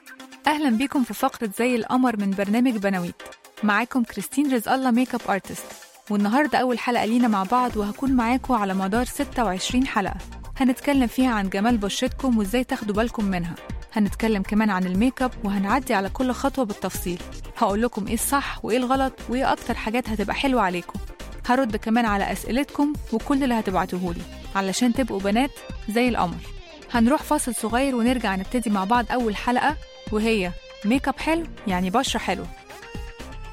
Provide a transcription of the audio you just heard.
أهلا بيكم في فقرة زي القمر من برنامج بناويت معاكم كريستين رزق الله ميك اب ارتست والنهاردة أول حلقة لينا مع بعض وهكون معاكم على مدار 26 حلقة هنتكلم فيها عن جمال بشرتكم وازاي تاخدوا بالكم منها هنتكلم كمان عن الميك اب وهنعدي على كل خطوة بالتفصيل هقول لكم ايه الصح وايه الغلط وايه أكتر حاجات هتبقى حلوة عليكم هرد كمان على أسئلتكم وكل اللي هتبعتوهولي علشان تبقوا بنات زي القمر هنروح فاصل صغير ونرجع نبتدي مع بعض أول حلقة وهي ميك اب حلو يعني بشرة حلوة